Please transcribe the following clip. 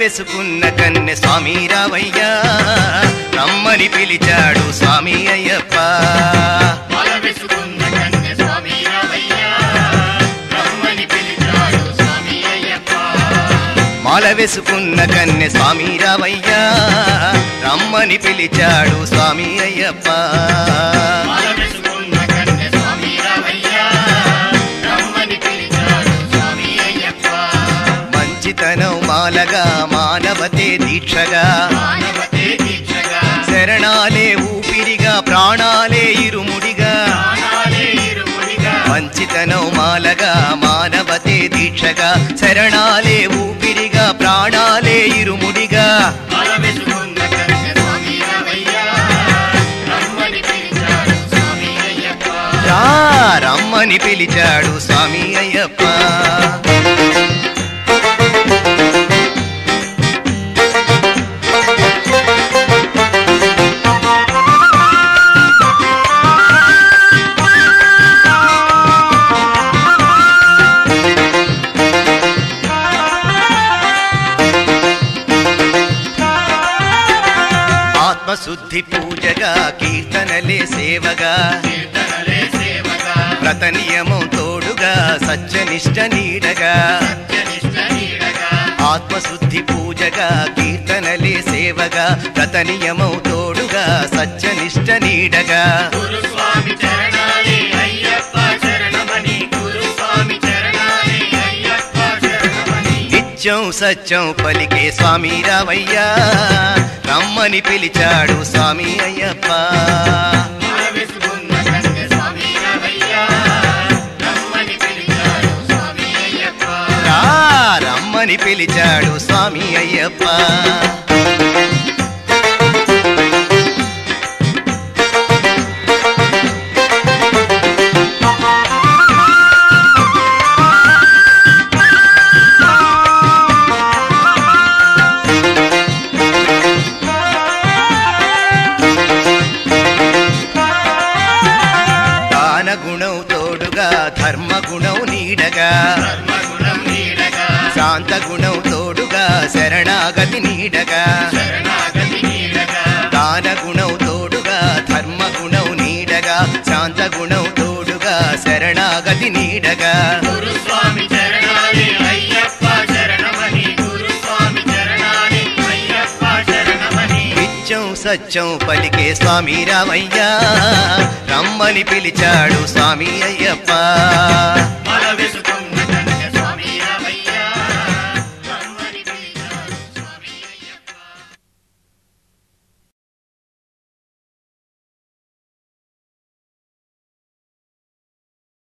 వెసుకున్న కన్నె స్వామి రావయ్యా రమ్మని పిలిచాడు స్వామి అయ్యప్ప మాల వేసుకున్న కన్య స్వామి రావయ్యా రమ్మని పిలిచాడు స్వామి అయ్యప్ప మాల వేసుకున్న కన్నె స్వామి రావయ్యా రమ్మని పిలిచాడు స్వామి అయ్యప్ప మాల వేసుకున్న కన్య స్వామి రావయ్యా రమ్మని పిలిచాడు స్వామి అయ్యప్ప మంచితనం మాలగా మానవతే దీక్షగా మానవతే దీక్షగా శరణాలే ఊపిరిగా ప్రాణాలే ఇరుముడిగా ప్రాణాలే ఇరుముడిగా మంచితనం మాలగా మానవతే దీక్షగా శరణాలే ఊపిరిగా ప్రాణాలే ఇరుముడిగా మాల వేసుకున్న కన్య స్వామి రావయ్యా రమ్మని పిలిచాడు స్వామి అయ్యప్ప రా రమ్మని పిలిచాడు స్వామి అయ్యప్ప ఆత్మశుద్ధి పూజగా కీర్తనలే సేవగా కీర్తనలే సేవగా వ్రత నియమం తోడుగా సత్యనిష్ట నీడగా సత్యనిష్ట నీడగా ఆత్మశుద్ధి పూజగా కీర్తనలే సేవగా వ్రత నియమం తోడుగా సత్యనిష్ట నీడగా గురుస్వామి చరణాలే అయ్యప్ప శరణమని గురుస్వామి చరణాలే అయ్యప్ప శరణమని నిత్యం సత్యం పలికే స్వామి రావయ్యా రమ్మని పిలిచాడు స్వామి అయ్యప్ప మాల వేసుకున్న కన్య స్వామి రావయ్యా రమ్మని పిలిచాడు స్వామి అయ్యప్ప రా రమ్మని పిలిచాడు స్వామి అయ్యప్ప దాన గుణం తోడుగా ధర్మ గుణం నీడగా ధర్మగుణం నీడగా శాంత గుణం తోడుగా శరణాగతి నీడగా శరణాగతి నీడగా దాన గుణం తోడుగా ధర్మ గుణం నీడగా శాంత గుణం తోడుగా శరణాగతి నీడగా గురుస్వామి చరణాలే అయ్యప్ప శరణమని గురుస్వామి చరణాలే అయ్యప్ప శరణమని నిత్యం సత్యం పలికే స్వామి రామయ్యా రమ్మని పిలిచాడు స్వామి అయ్యప్ప మాల